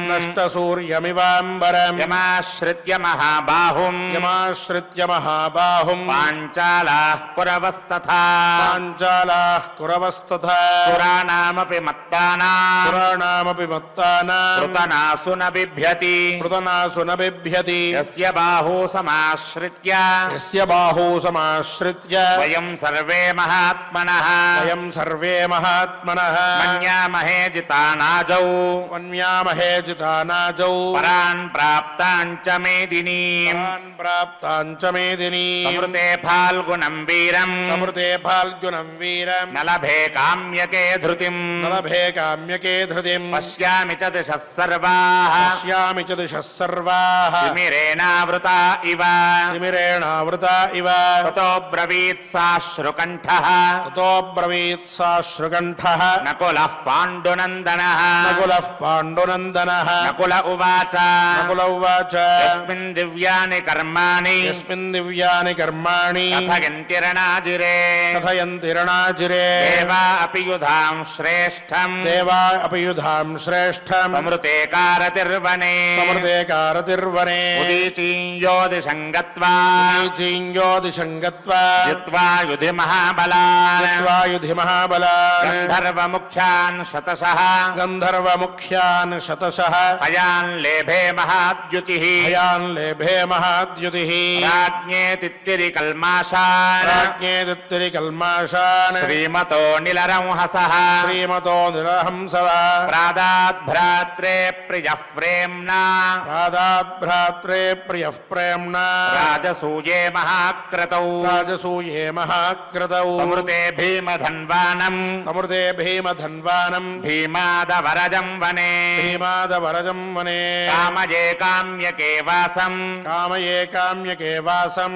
నష్టసూర్యమివాంబరం యమాశ్రిత్య మహాబాహుం యమాశ్రిత్య మహాబాహుం పాంచాలా పురవస్తథా పాంచాలాः కురవస్తథా పురాణామపి మత్తానాం పురాణామపి మత్తానాం కృతనాసు న బిభ్యతి కృతనాసు న బిభ్యతి యస్య బాహూ సమాశ్రిత్య యస్య బాహూ సమాశ్రిత్య వయం సర్వే మహాత్మనః వయం సర్వే మహాత్మనः మన్యామహే జితానాజౌ వన్యామహే జితానాజౌ పరాన్ ప్రాప్తాంచ మేదినీం పరాన్ ప్రాప్తాంచ మేదినీం సమృతే ఫాల్గుణం వీరం సమృతే ఫాల్గుణం వీరం నలభే కామ్యకే ధృతిం నలభే కామ్యకే ధృతిం పశ్యామి చ దిశः సర్వాः పశ్యామి చ దిశः సర్వాः తిమిరేణావృతా ఇవ తిమిరేణావృత ఇవ తతో బ్రవీత్ సాశ్రుకంఠః తతో బ్రవీత్ సాశ్రుకంఠः నకులః పాండునందనः నకులः పాండునందనः నకుల ఉవాచ నకుల ఉవాచ యస్మిన్ దివ్యాని కర్మాణి యస్మిన్ దివ్యాని కర్మాణి కథయంతి రణాజిరే కథయంతి రణాజిరే దేవా అపి యుధాం శ్రేష్టం దేవా అపి యుధాం శ్రేష్టం సమృతే కారతిర్వనే సమృతే కారతిర్వనే ఉదీచీయోదిశం గత్వా నీచీంయోదిశం గత్వా జిత్వా యుధి మహాబలాన్ జిత్వా యుధి మహాబలాన్ గంధర్వముఖ్యాన్ శతశః గంధర్వముఖ్యాన్ శతశః అయాన్ లేభే మహాద్యుతిః భయాన్ లేభే మహాద్యుతిః రాజ్ఞే తిత్తిరి కల్మాషాన్ రాజ్ఞే దత్తిరి కల్మాషాన్ శ్రీమతో నిలరంహసః శ్రీమతో నిరహంసవ ప్రాదాత్ భ్రాత్రే ప్రియః ప్రేమ్నా ప్రాదాత్ భ్రాత్రే ప్రియః ప్రేమ్ణా రాజసూయే మహాక్రతౌ రాజసూయే మహాకృతౌ సమృతే భీమధన్వానం అమృతే భీమధన్వానం భీమాదవరజం వనే భీమాదవరజం వనే కామయే కామ్యకే వాసం కామయే కామ్యకే వాసం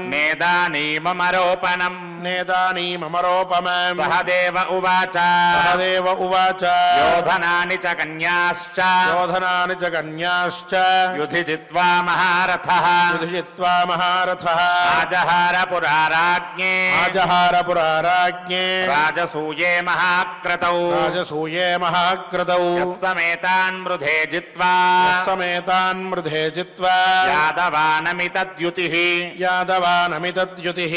నేదానీమరోపణం నేదానీమరోపమం సహదేవ ఉవాచ సహదేవ ఉవాచ యోధనాని చ కన్యాశ్చ శోధనాని చ కన్యాశ్చ యుధి జిత్వా మహారథః యుధిజిత్వా మహారథः ఆజహార పురారాజ్ఞే ఆజహారపురారాజ్ఞే రాజసూయే మహాక్రతౌ రాజసూయే మహాకృతౌ యస్సమేతాన్ మృధే జిత్వా సమేతాన్ మృధే చిత్వా యాదవానమితద్యుతిః యాదవానమితద్యుతిः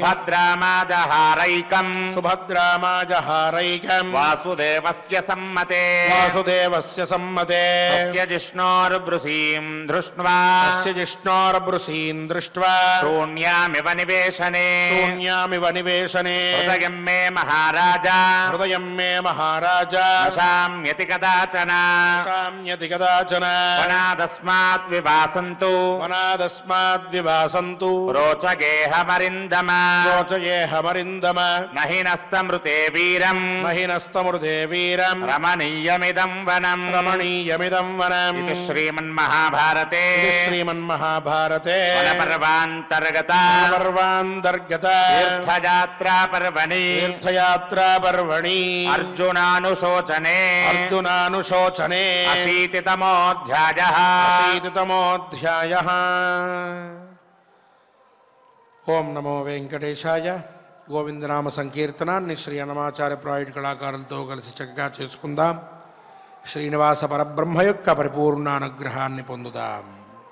సుభద్రామాజహారైకం సుభద్రామాజహారైకం వాసుదేవస్య సమ్మతే వాసుదేవస్య సమ్మతే తస్య జిష్ణోర్బృసీం దృష్ట్వా తస్య జిష్ణోర్బృసీన్ దృష్ట్వా శూన్యామివ నివేశనే శూన్యామివ నివేశనే హృదయం మే మహారాజా హృదయం మే మహారాజా శామ్యతి కదాచన శామ్యతి కదాచన వనాదస్మాత్ వివాసంతు వనాదస్మాద్వివాసంతు రోచగేహమరిందమ రోచయేహమరిందమ నహినస్తమృతే వీరం మహినస్తమృదే వీరం రమణీయమిదం వనం రమణీయమిదం వనం ఇది శ్రీమన్మహాభారతే ఇది శ్రీమన్మహాభారతే వనపర్వాంతర్గత పర్వాంతర్గత తీర్థయాత్రా పర్వణి తీర్థయాత్రా పర్వణి అర్జునానుశోచనే అర్జునానుశోచనే అశీతితమోऽధ్యాయ అశీతితమోऽధ్యాయ ఓం నమో వెంకటేశాయ గోవిందనామ సంకీర్తనాన్ని శ్రీ అనమాచార్య ప్రాయుడ్ కళాకారులతో కలిసి చక్కగా చేసుకుందాం శ్రీనివాస పరబ్రహ్మ యొక్క పరిపూర్ణ అనుగ్రహాన్ని పొందుదాం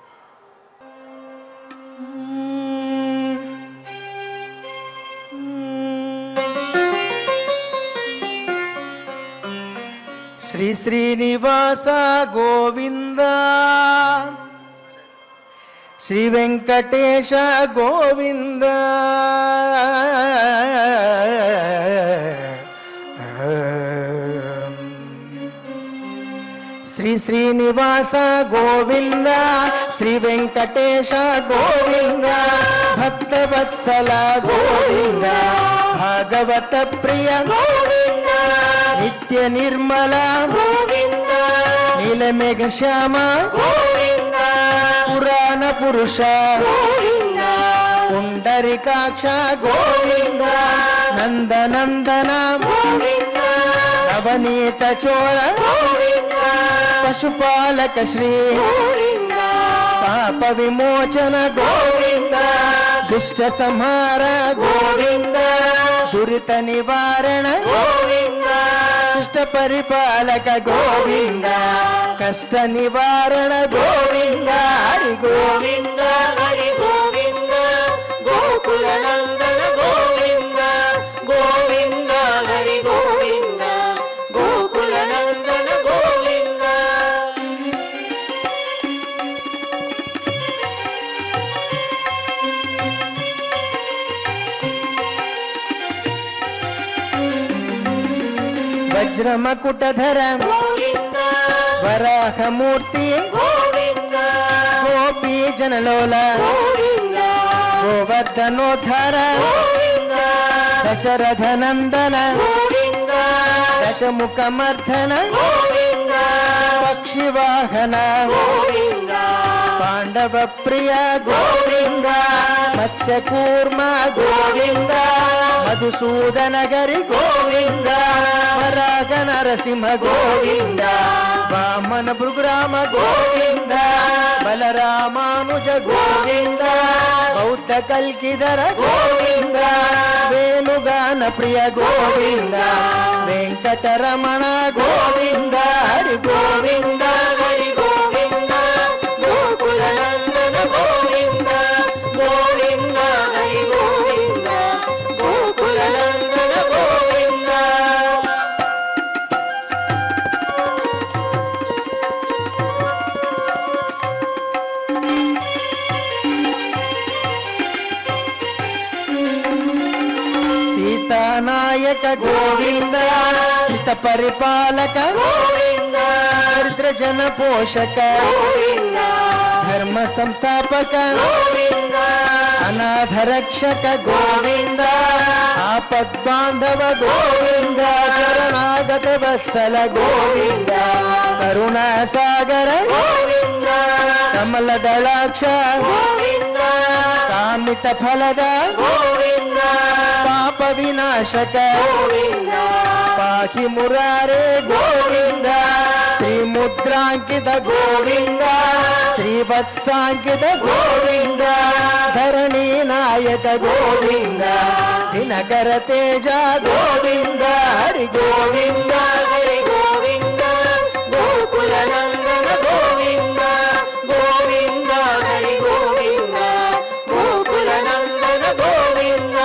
శ్రీ శ్రీనివాస గోవింద శ్రీ వెంకటేశ గోవింద శ్రీ శ్రీనివాస గోవింద శ్రీ వెంకటేశ గోవింద భక్తవత్సల గోవింద భాగవత ప్రియ గోవింద నిత్య నిర్మల గోవింద నీలమేఘ శ్యామ గోవింద పురాణ పురుష గోవింద పుండరికాక్ష గోవింద నందనందన గోవింద నవనీత చోళ పశుపాలక శ్రీ పాప విమోచన గోవింద దుష్ట సంహార గోవింద దురిత నివారణ గోవింద శిష్ట పరిపాలక గోవింద కష్ట నివారణ గోవింద హరి గోవింద హరి గోవింద గోకుల నందన గోవింద గోవింద హరి గోవింద గోకుల నందన గోవింద వజ్రమకుటధర వరాహమూర్తి గోపీ జనలోల గోవర్ధనోద్ధర దశరథ నందన దశముఖమర్ధన పక్షివాహన పాండవ ప్రియ గోవింద మత్స్యకూర్మ గోవింద మధుసూదన గరి గోవింద వరాగ నరసింహ గోవింద వామన భృగురామ గోవింద బలరామానుజ గోవింద బౌద్ధ కల్కిధర గోవింద వేణుగాన ప్రియ గోవింద వెంకటరమణ గోవింద హరి గోవింద హరి గోవింద గోకుల నందన గోవింద గోవింద హరి గోవింద గోకుల నందన గోవింద సీతానాయక గోవింద సీత పరిపాలక గోవింద దరిద్ర జన పోషక గోవింద ధర్మ సంస్థాపక గోవింద అనాథ రక్షక గోవింద ఆపద్ బాంధవ గోవింద శరణాగత వత్సల గోవింద కరుణా సాగర గోవింద కమల దళాక్ష గోవింద కామిత ఫలద గోవింద పాప వినాశక గోవింద పాహి మురారే గోవింద శ్రీ ముద్రాంకిత గోవింద శ్రీవత్సాంకిత గోవింద ధరణి నాయక గోవింద దినకర తేజ గోవింద హరి గోవింద హరి గోవింద గోకుల నందన గోవింద గోవింద హరి గోవింద గోకుల నందన గోవింద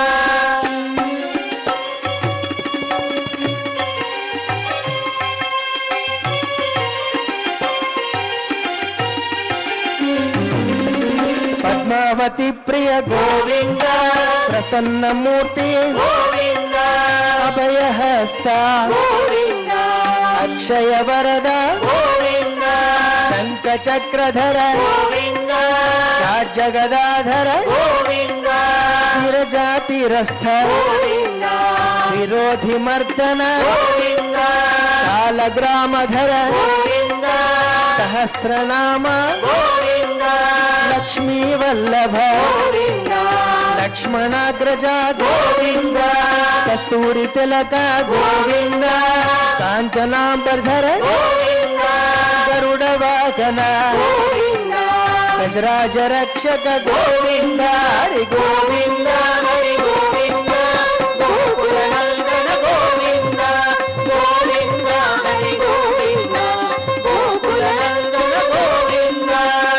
పద్మావతి ప్రియ గోవింద ప్రసన్న మూర్తి గోవింద అభయహస్త గోవింద అక్షయ వరద గోవింద శంఖ చక్రధర గోవింద జగదాధర గోవింద విరజాతిరస్థ గోవింద విరోధి మర్దన గోవింద కాలగ్రామధర గోవింద సహస్రనామ గోవింద లక్ష్మీ వల్లభ గోవింద లక్ష్మణాగ్రజ గోవింద కస్తూరి తిలక గోవింద కాంచనాంబర్ధర గోవింద గరుడ వాహన గోవింద గజరాజ రక్షక గోవింద హరి గోవింద హరి గోవింద గోకుల నందన గోవింద గోవింద హరి గోవింద గోకుల నందన గోవింద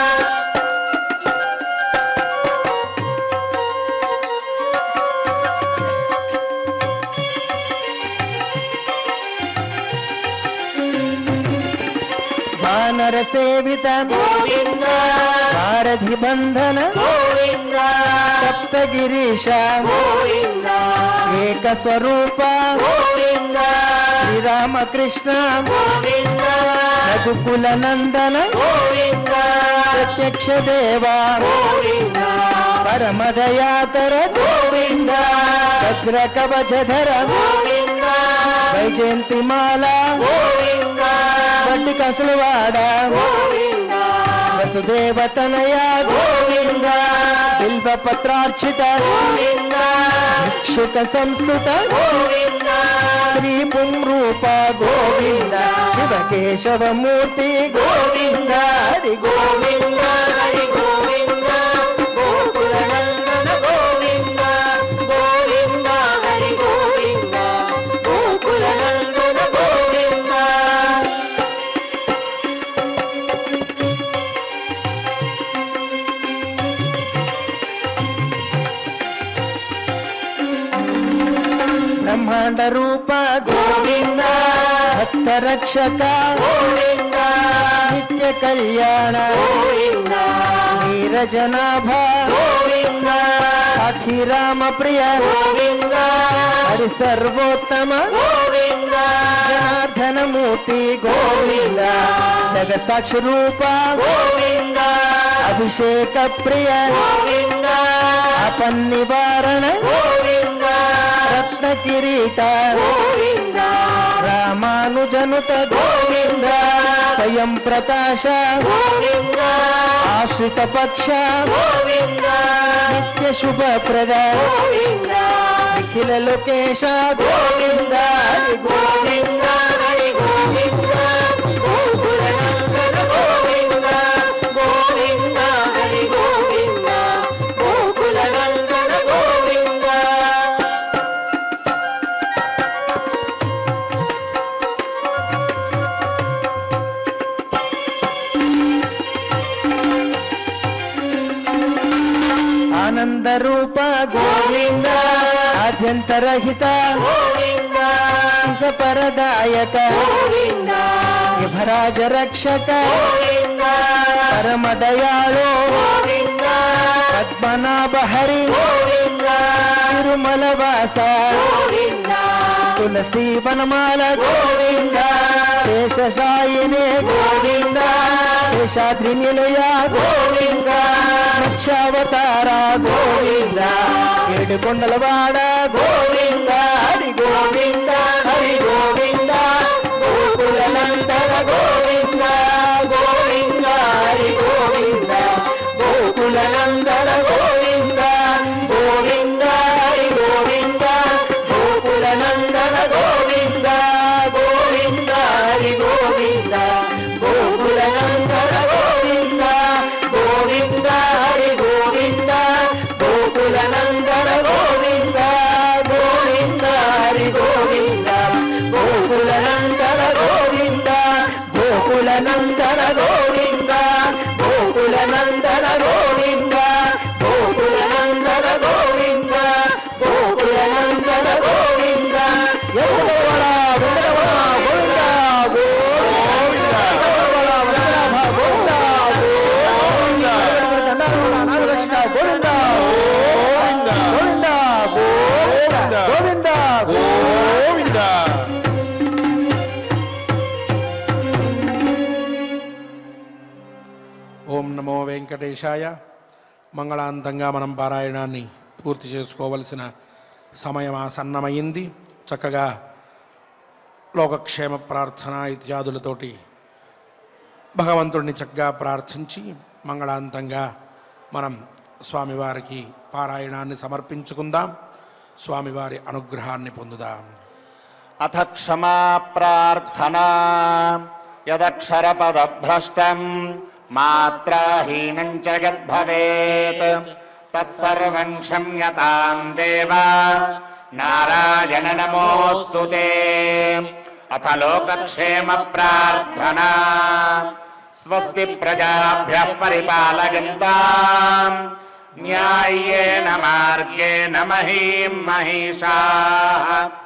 వానర సేవిత గోవింద భారధి బంధన గోవింద సప్తగిరీశ గోవింద ఏక స్వరూప గోవింద శ్రీరామకృష్ణ గోవింద రఘుకుల నందన గోవింద ప్రత్యక్ష దేవ గోవింద పరమదయాకర గోవింద వజ్ర కవచధర గోవింద వైజయంతిమాల గోవింద వడ్డి కసులవాడ గోవింద వసుదేవతనయ గోవింద బిల్వ పత్రార్చిత గోవింద భిక్షుక సంస్థుత గోవింద శ్రీ పుంరూప గోవింద శివ కేశవ మూర్తి గోవింద హరి గోవింద హరి బ్రహ్మాండ రూప గోవింద భక్త రక్షక గోవింద నిత్య కళ్యాణ గోవింద నీరజనాభ గోవింద అధిరామ ప్రియ గోవింద హరి సర్వోత్తమ గోవింద జనార్దనమూర్తి గోవింద జగసాక్షి రూప గోవింద అభిషేక ప్రియ గోవింద అపన్నివారణ గోవింద రత్న కిరీట గోవింద రామానుజనుత గోవింద స్వయం ప్రకాశ గోవింద ఆశ్రిత పక్ష గోవింద నిత్య శుభప్రద గోవింద నిఖిల లోకేశ గోవింద హరి గోవింద హరి గోవింద గోకులనందన గోవింద గోవింద హరి గోవింద గోకులనందన గోవింద ఆనంద రూప గోవింద ఆద్యంతరహిత గోవింద ఇహ పరదాయక గోవింద విభరాజ రక్షక గోవింద పరమ దయాళో గోవింద పద్మనాభ హరి గోవింద తిరుమల వాస గోవింద తులసి వనమాల గోవింద శేషశాయినే గోవింద శేషాద్రి నిలయ గోవింద మత్స్యావతార గోవింద ఏడు కొండలవాడ గోవింద హరి గోవింద హరి గోవింద గోకులనందన గోవింద గోవింద హరి గోవింద గోకులనందన గోవింద గోవింద హరి గోవింద గోకులనందన గోవింద గోవింద హరి గోవింద గోకులనందన గోవింద గోవింద హరి గోవింద గోకులనందన గోవింద గోవింద హరి గోవింద గోకులనందన గోవింద గోకులనందన గోవింద గోకులనందన గోవింద గోకులనందన గోవింద గోకులనందన గోవింద ఎవరవర వెంకటరమణ గోవింద గోవింద ఎవరవర వెంకటరమణ గోవింద గోవింద దండాలవర నాగలక్ష్మ గోవింద గోవింద గోవింద గోవింద గోవింద ఓం నమో వెంకటేశాయ మంగళాంతంగా మనం పారాయణాన్ని పూర్తి చేసుకోవలసిన సమయం ఆసన్నమైంది చక్కగా లోకక్షేమ ప్రార్థన ఇత్యాదులతోటి భగవంతుడిని చక్కగా ప్రార్థించి మంగళాంతంగా మనం స్వామివారికి పారాయణాన్ని సమర్పించుకుందాం స్వామివారి అనుగ్రహాన్ని పొందుదాం అథ క్షమా ప్రార్థనా యదక్షరపదభ్రష్టం మాత్రాహీనం చ యద్భవేత్ తత్సర్వం క్షమ్యతాం దేవ నారాయణ నమోऽस्तु తే అథ లోకక్షేమ ప్రార్థనా స్వస్తి ప్రజాభ్యः పరిపాలయంతాం న్యాయ్యేన మార్గేణ మహీం మహిషాः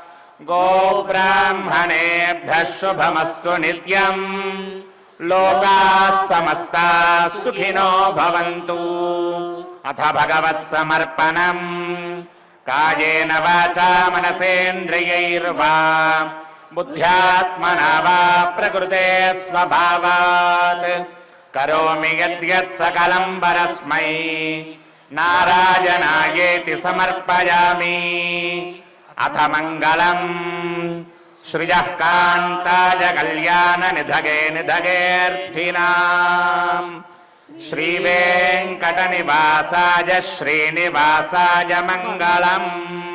गोब्राह्मणेभ्यः शुभमस्तु नित्यम् लोकाः समस्ताः सुखिनो भवन्तु अथ भगवत्समर्पणम् कायेन वाचा मनसेन्द्रियैर्वा बुद्ध्यात्मना वा प्रकृते स्वभावात् करोमि यद्यत् सकलम् परस्मै नारायणायेति समर्पयामि अथ मङ्गलम् श्रियः कान्ताय कल्याणनिधगे निधगेऽर्थिनाम् श्रीवेङ्कटनिवासाय श्रीनिवासाय मङ्गलम्